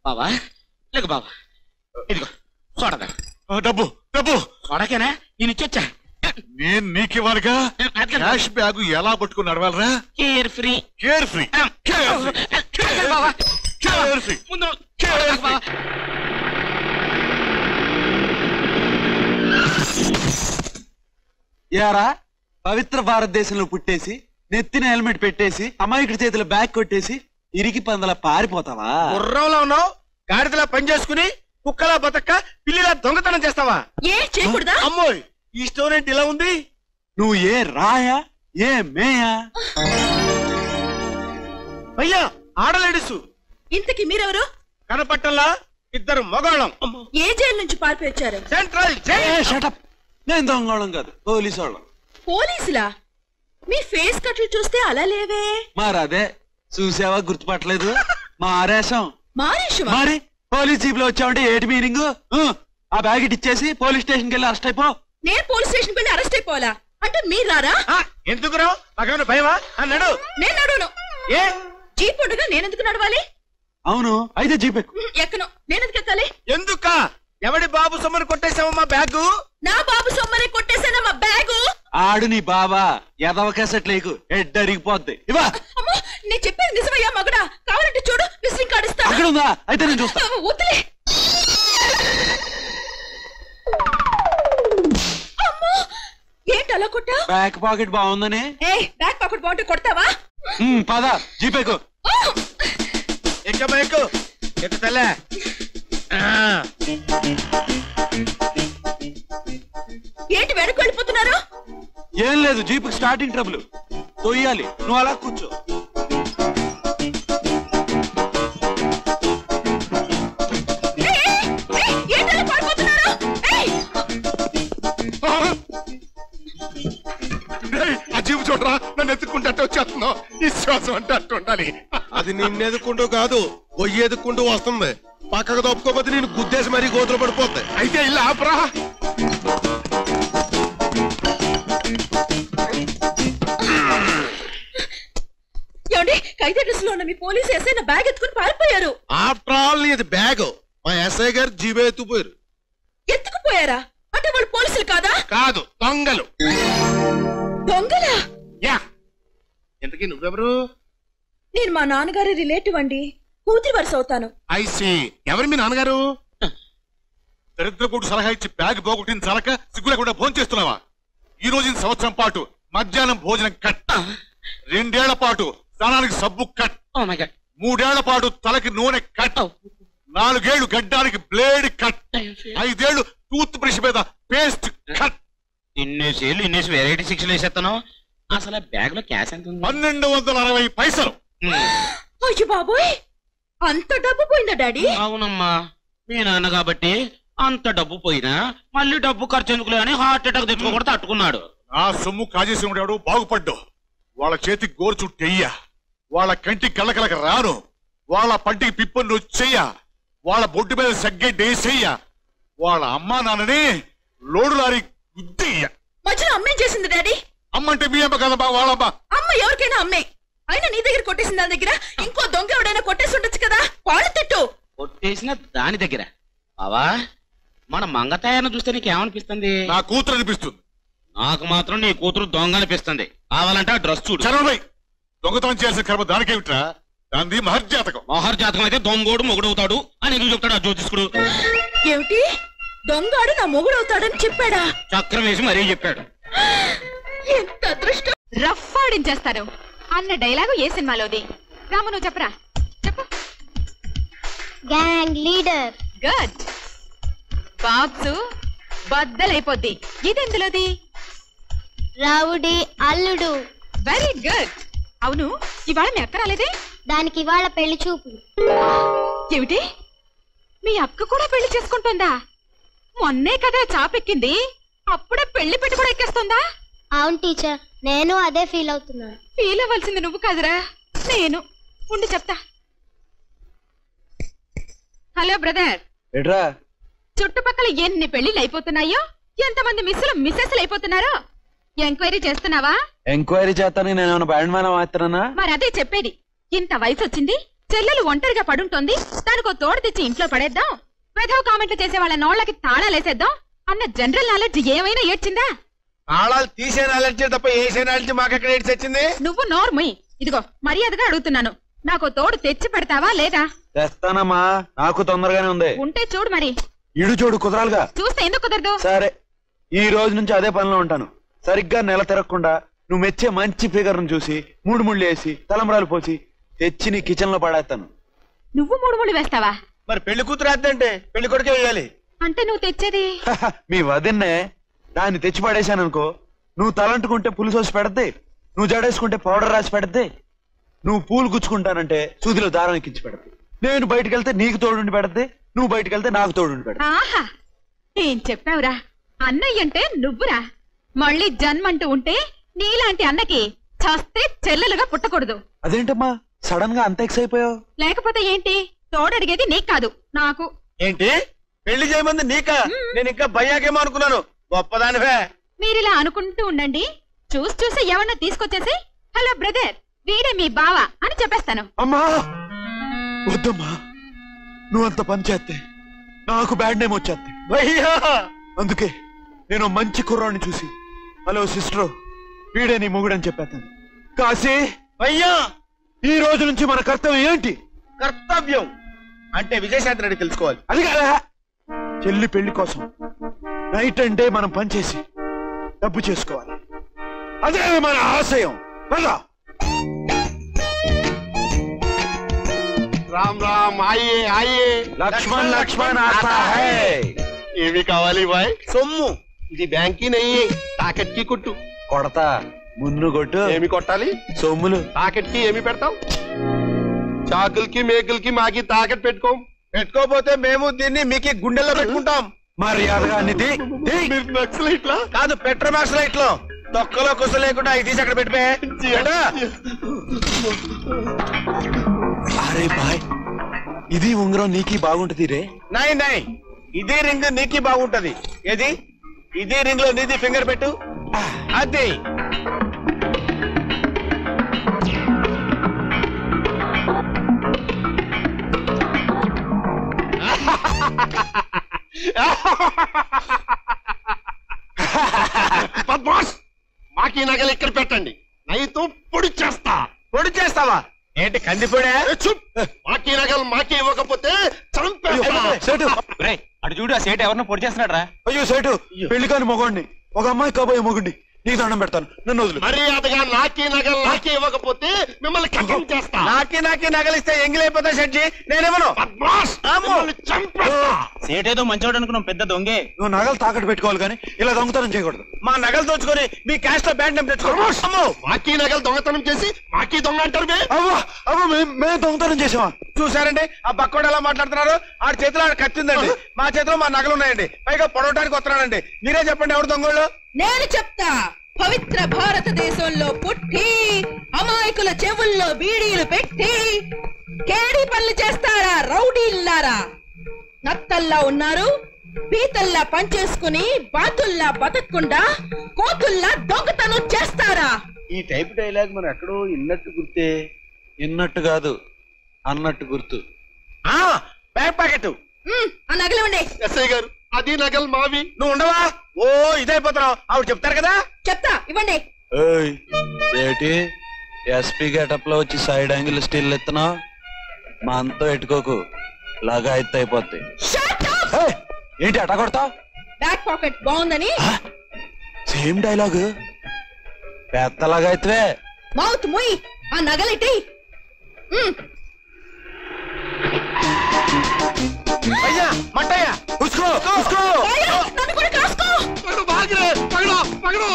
బావా లేక బావా ఇదిగో చూడదా డబ్బు డబ్బు చూడకేనా నేను ఇచ్చొచ్చా నేను నీకివ్వాలిగా క్యాష్ బ్యాగ్ ఎలా పట్టుకుని నడవాలరా కేర్ ఫ్రీ కేర్ ఫ్రీ బావా కేర్ ఫ్రీ ముందు చూడకు బావా యారా పవిత్ర భారతదేశంలో పుట్టేసి నెత్తిన హెల్మెట్ పెట్టేసి అమాయకుడి చేతిలో బ్యాగ్ కొట్టేసి ఇరికి పందల పారిపోతావా గుర్రంలో ఉన్నావు గాడిదలా పని చేసుకుని కుక్కలా బతక్క పిల్లిలా దొంగతనం చేస్తావా ఏ చేయకూడదా అమ్మోయ్ ఈ స్టోరీ ఏంటి ఇలా ఉంది నువ్వు ఏ రాయా ఏ మేయా అయ్యా ఆడలేడుసు ఇంతకి మీరెవరు కనపట్టంలా ఇద్దరు మగాళ్ళం ఏ జైలు నుంచి పారిపోయి వచ్చారు సెంట్రల్ ఏ జైల్ షటప్ నేను దొంగోళం కాదు పోలీసు వాళ్ళం పోలీసులా మీ ఫేస్ కట్లు చూస్తే అలా లేవే మరి అదే చూసావా గుర్తుపట్టలేదు మా ఆరేశం మారేషువా మరి పోలీస్ జీప్ లో వచ్చావంటే ఏటి మీనింగ్ ఆ బ్యాగ్ ఇటు ఇచ్చేసి పోలీస్ స్టేషన్ కి వెళ్ళి అరెస్ట్ అయిపో నేను పోలీస్ స్టేషన్ వెళ్ళి అరెస్ట్ అయిపోవాలా అంటే మీరు రారా ఎందుకు రావు నాకేమైనా భయమా అన్నాడు నేను నడును ఏ జీప్ ఉండగా నేనెందుకు నడవాలి అవును అయితే జీప్ ఎక్కు ఉమ్, ఎక్కను నేనెందుకు ఎక్కాలి ఎందుక ఎవడి బాబు సొమ్మని కొట్టేసావమ్మా బ్యాగు నా బాబు సొమ్మని కొట్టేసానా మా బ్యాగు ఆడు నీ బాబా ఎదవ కేసెట్ లేకు హెడ్ అరిగిపోద్ది ఇవా అమ్మో నేను చెప్పేది నిజమయ్యా మగడా కావాలంటే చూడు విసిరింగ్ కాడిస్తా అక్కడ ఉందా అయితే నేను చూస్తా వద్దులే అమ్మో ఏంటి అలా కొట్టా బ్యాక్ పాకెట్ బాగుందని ఏ బ్యాక్ పాకెట్ బాగుంటే కొడతావా ఉమ్, పద జీప్ ఎక్కు ఎక్కమ్మా ఎక్కు ఎత్తు తల్లే ఆ, ఏంటి వెనక్కి వెళ్ళిపోతున్నారు ఏం లేదు జీప్ స్టార్టింగ్ ట్రబుల్ తొయ్యాలి నువ్వు అలా కూర్చో ఏయ్, ఏయ్, ఏంటి అలా పారిపోతున్నారు ఏయ్, రేయ్, ఆ జీపు చూడరా నన్ను ఎత్తుకుంటే అట్ట వచ్చేస్తున్నావు ఈ శ్వాసం అంటే అట్టు ఉండాలి అది నిన్నెదుకుంటూ కాదు గొయ్యి ఎదుక్కుంటూ వస్తుంది పక్కకు తప్పుకోపోతే నేను గుద్దేసి మరీ గోతులు పడిపోతాయి అయితే ఇలా ఆపరా ఏమండి ఖైదీ డ్రెస్ లో ఉన్న మీ పోలీసు ఎస్ఐ నా బ్యాగ్ ఎత్తుకుని పారిపోయారు ఆఫ్టర్ ఆల్ నీది బ్యాగ్ మా ఎస్ఐ గారు జీబే ఎత్తుపోయారు ఎత్తుకుపోయారా అంటే వాళ్ళు పోలీసులు కాదా కాదు దొంగలు దొంగలా యా ఇంతకీ నువ్వెవరు నేను మా నాన్నగారి రిలేటివ్ అండి కూతురి వరుస అవుతాను ఐసి ఎవరు మీ నాన్నగారు దరిద్ర కూడు సలహా ఇచ్చి బ్యాగ్ పోగొట్టిన చలక సిగ్గు లేకుండా భోజనం చేస్తున్నావా ఈ రోజు ఈ సంవత్సరం పాటు మధ్యాహ్నం భోజనం కట్ రెండేళ్ల పాటు స్నానానికి సబ్బు కట్ ఓ మై గాడ్ మూడేళ్ల పాటు తలకి నూనె కట్ నాలుగేళ్లు గడ్డానికి బ్లేడ్ కట్ ఐదేళ్లు టూత్ బ్రష్ మీద పేస్ట్ కట్ ఇన్నేసేళ్ళు ఇన్నేసి వెరైటీ శిక్షలు వేసేస్తాను అసలు బ్యాగ్ లో క్యాష్ ఎంత ఉంది పన్నెండు వందల అరవై పైసలు అయ్యో బాబోయ్ అంత డబ్బు పోయిందా డాడీ అవునమ్మా మీ నాన్న కాబట్టి అంత డబ్బు పోయినా మళ్ళీ డబ్బు ఖర్చు ఎందుకులే అని హార్ట్ అటాక్ తెచ్చుకోకూడదు తట్టుకున్నాడు నా సొమ్ము కాజేసి ఉన్నాడు బాగుపడ్డు వాళ్ళ చేతికి గోరు చుట్టెయ్య వాళ్ళ కంటికి కళ్ళకలక రాను వాళ్ళ పంటికి పిప్పని వచ్చేయ్య వాళ్ళ బొడ్డు మీద సగ్గెడ్డేసేయ్య వాళ్ళ అమ్మా నాన్నని లోడు లారీ గుద్దెయ్య మధ్యలో అమ్మేం చేసింది డాడీ అమ్మంటే మీ అమ్మ కదమ్మా వాళ్ళమ్మ అమ్మ ఎవరికైనా అమ్మే అయినా నీ దగ్గర కొట్టేసిన దాని దగ్గర ఇంకో దొంగ ఎవడైనా కొట్టేసి ఉండొచ్చు కదా వాళ్ళు తిట్టు కొట్టేసిన దాని దగ్గర బావా మన మంగతాయన చూస్తే నీకేమనిపిస్తుంది నా కూతురు అనిపిస్తుంది నాకు మాత్రం నీ కూతురు దొంగ అనిపిస్తుంది కావాలంటే ఆ డ్రెస్ చూడు చరణ్ దొంగతనం చేయాల్సిన కర్మ దానికేమిట్రా దాన్ని మహర్జాతకం మోహర్ జాతకం అయితే దొంగోడు మొగుడవుతాడు అని ఎందుకు చెప్తాడు ఆ జ్యోతిష్కుడు ఏమిటి దొంగాడు నా మొగుడు అవుతాడని చెప్పాడా చక్రం వేసి మరీ చెప్పాడు ఎంత అదృష్టం రఫ్ ఆడించేస్తారు అన్న డైలాగు ఏ సినిమాలోది రాము నువ్వు చెప్పరా చెప్పు గ్యాంగ్ లీడర్ గుడ్ బాక్సు బద్దలైపోద్ది ఇదెందులోది రౌడీ అల్లుడు వెరీ గుడ్ అవును ఇవాళ మీ అక్క రాలేదే దానికి ఇవాళ పెళ్లి చూపు ఏమిటి మీ అక్క కూడా పెళ్లి చేసుకుంటుందా మొన్నే కదా చాపెక్కింది అప్పుడే పెళ్లి పెట్టి కూడా ఎక్కేస్తుందా అవును టీచర్ నేను అదే ఫీల్ అవుతున్నాను ఫీల్ అవ్వాల్సింది నువ్వు కాదురా నేను ఉండి చెప్తా హలో బ్రదర్ ఎట్రా చుట్టుపక్కల ఎన్ని పెళ్లిళ్ళు అయిపోతున్నాయో ఎంతమంది మిస్సులు మిస్సెస్లు అయిపోతున్నారో ఎంక్వైరీ చేస్తున్నావా ఎంక్వైరీ చేస్తాను నేను ఏమైనా బ్యాండ్ మ్యాన్ మాత్రానా మరి అదే చెప్పేది ఇంత వయసు వచ్చింది చెల్లెలు ఒంటరిగా పడుంటోంది దానికో తోడు తెచ్చి ఇంట్లో పడేద్దాం వెధవ కామెంట్లు చేసే వాళ్ళ నోళ్ళకి తాళాలేసేద్దాం అన్న జనరల్ నాలెడ్జ్ ఏమైనా ఏడ్చిందా తాళాలు తీసే నాలెడ్జ్ తప్ప వేసే నాలెడ్జ్ మాకు ఎక్కడ ఏడ్చి వచ్చింది నువ్వు నోర్ముయ్ ఇదిగో మర్యాదగా అడుగుతున్నాను నాకు తోడు తెచ్చి పెడతావా లేదా తెస్తానమ్మా నాకు తొందరగానే ఉంది ఉంటే చూడు మరి ఇడు చూడు కుదరాలుగా చూస్తే ఎందుకు కుదరదు సరే ఈ రోజు నుంచి అదే పనిలో ఉంటాను సరిగ్గా నెల తిరగకుండా నువ్వు మెచ్చే మంచి ఫిగర్ ను చూసి మూడు ముళ్ళు వేసి తలంబరాలు పోసి తెచ్చి నీ కిచెన్ లో పడేస్తాను నువ్వు మూడు ముళ్ళు వేస్తావా మరి పెళ్లి కూతురు అంటే పెళ్లి కొడుకే వేయాలి అంటే నువ్వు తెచ్చేది హహ, మీ వదిన్నే దాన్ని తెచ్చి పడేశాను అనుకో నువ్వు తలంటుకుంటే పులుసు వచ్చి పెడద్ది నువ్వు జడేసుకుంటే పౌడర్ రాసి పెడద్ది నువ్వు పూలు గుచ్చుకుంటానంటే సూదిలో దారం ఎక్కించి పెడద్ది నేను బయటికి వెళ్తే నీకు తోడుండి పెడద్ది నువ్వు బయటికి వెళ్తే నాకు తోడుండి పెడద్ది ఆహా ఏం చెప్పావురా అన్నయ్య అంటే నువ్వురా మళ్ళీ జన్మంటూ ఉంటే నీలాంటి అన్నకి చస్తే చెల్లెలుగా పుట్టకూడదు అదేంటమ్మా సడన్ గా అంత ఎక్స్ అయిపోయావు లేకపోతే ఏంటి తోడడిగేది నీకు కాదు నాకు ఏంటి పెళ్లి చేయమంది నీకా నేను ఇంకా భయ్యాకేమో అనుకున్నాను గొప్పదానివే మీరిలా అనుకుంటూ ఉండండి చూసి చూసి ఎవరన్నా తీసుకొచ్చేసి హలో బ్రదర్ వీడే మీ బావ అని చెప్పేస్తాను అమ్మా వద్దమ్మా నువ్వు అంత పని చేస్తే నాకు బ్యాడ్ నేమ్ వచ్చేస్తే భయ్యా అందుకే నేను మంచి కుర్రాడిని చూసి హలో సిస్టర్ వీడే నీ మొగుడని చెప్పేస్తాను కాశీ భయ్యా ఈ రోజు నుంచి మన కర్తవ్యం ఏంటి కర్తవ్యం అంటే విజయశాంతి రెడ్డి తెలుసుకోవాలి అది కదా చెల్లి పెళ్లి కోసం నైట్ అండ్ డే మనం పనిచేసి డబ్బు చేసుకోవాలి అదే మన ఆశయం పద. రామ్ రామ్ ఆయే ఆయే లక్ష్మణ్ లక్ష్మణ్ ఆతా హై ఏమి కావాలి బాయ్ సొమ్ము ఇది బ్యాంకీ నెయ్యి తాకెట్ కి కొట్టు కొడతా మున్ను కొట్టు ఏమి కొట్టాలి సొమ్ములు తాకెట్ కి ఏమి పెడతావు చాకులకి మేకులకి మాకి తాకెట్ పెట్టుకో పెట్టుకోపోతే మేము దీన్ని మీకు గుండెల్లో పెట్టుకుంటాం మర్యాదగా అన్నిది మీరు నక్సలు ఇట్లా కాదు పెట్రోమాక్స్ లైట్ లో తొక్కలో కుస లేకుండా ఇది తీసి అక్కడ పెట్టిపే ఏంటా? అరే బాయ్ ఇది ఉంగరం నీకి బాగుంటది రే నై నై ఇదే రింగ్ నీకి బాగుంటది ఏది ఇదే రింగ్ లో నీది ఫింగర్ పెట్టు అది బద్మాష్ మాకి నగలు ఇక్కడ పెట్టండి నైతో పొడి చేస్తా పొడి చేస్తావా ఏంటి కందిపోడే ఏ చూప్ మాకి నగలు మాకి ఇవ్వకపోతే చంపేస్తా సేటు అటు చూడు ఆ సేటు ఎవరినో పొడి చేస్తున్నాడు రా అయ్యో సేటు పెళ్లి కాని మొగోడిని ఒక అమ్మాయి కాబోయే మొగుడిని నీకు దండం పెడతాను నన్ను వదులు మర్యాదగా నాకి నగలు నాకి ఇవ్వకపోతే మిమ్మల్ని కథం చేస్తా నాకి నాకి నగలిస్తే ఎంగిలైపోతా షెడ్జి నేనేమను బద్మాష్ అమ్మో. మిమ్మల్ని చంపేస్తా సేటేదో మంచోడు అనుకున్నాం పెద్ద దొంగే నువ్వు నగలు తాకట్టు పెట్టుకోవాలి కానీ ఇలా దొంగతనం చేయకూడదు మా నగలు దోచుకొని మీ క్యాష్ లో బ్యాండ్ నేమ్ తెచ్చుకో అమ్మో మాకి నగలు దొంగతనం చేసి మాకి దొంగ అంటారు బే అవ్వా అవ్వ మేము మేము దొంగతనం చేసామా చూసారండి ఆ బక్కోడు ఎలా మాట్లాడుతున్నారు ఆడి చేతిలో ఆడ కత్తిందండి మా చేతిలో మా నగలు ఉన్నాయండి పైగా పొడవడానికి వస్తున్నాడండి మీరే చెప్పండి ఎవరు దొంగోళ్ళు నేను చెప్తా పవిత్ర భారతదేశంలో పుట్టి అమాయకుల చెవుల్లో బీడీలు పెట్టి కేడి పనులు చేస్తారా రౌడీల్లారా నత్తల్లా ఉన్నారు పీతల్లా పనిచేసుకుని బాతుల్లా బతకకుండా కోతుల్లా దొంగతనం చేస్తారా ఈ టైప్ డైలాగ్ మనం ఎక్కడో ఇన్నట్టు గుర్తే విన్నట్టు కాదు అన్నట్టు గుర్తు ఆ బ్యాక్ ప్యాకెట్ ఉమ్, ఆ నగలివ్వండి ఎస్ఐ గారు అది నగలు మావి నువ్వు ఉండవా ఓ ఇదైపోతున్నావు ఆవిడ చెప్తారు కదా చెప్తా ఇవ్వండి ఏయ్ ఏటి ఎస్పీ గెటప్ లో వచ్చి సైడ్ యాంగిల్ స్టిల్ ఎత్తున్నావు మా అంతా ఎట్టుకోకు లాగా ఎత్తు అయిపోద్ది Shut up! ఏయ్, ఏంటి అట కొడతావు బ్యాక్ పాకెట్ బాగుందని సేమ్ డైలాగ్ పెద్దలాగా అయితే మౌత్ ముయ్ ఆ నగలెట్టి ఉమ్, అయ్యా మట్టయ్యా ఉసుకో ఉసుకో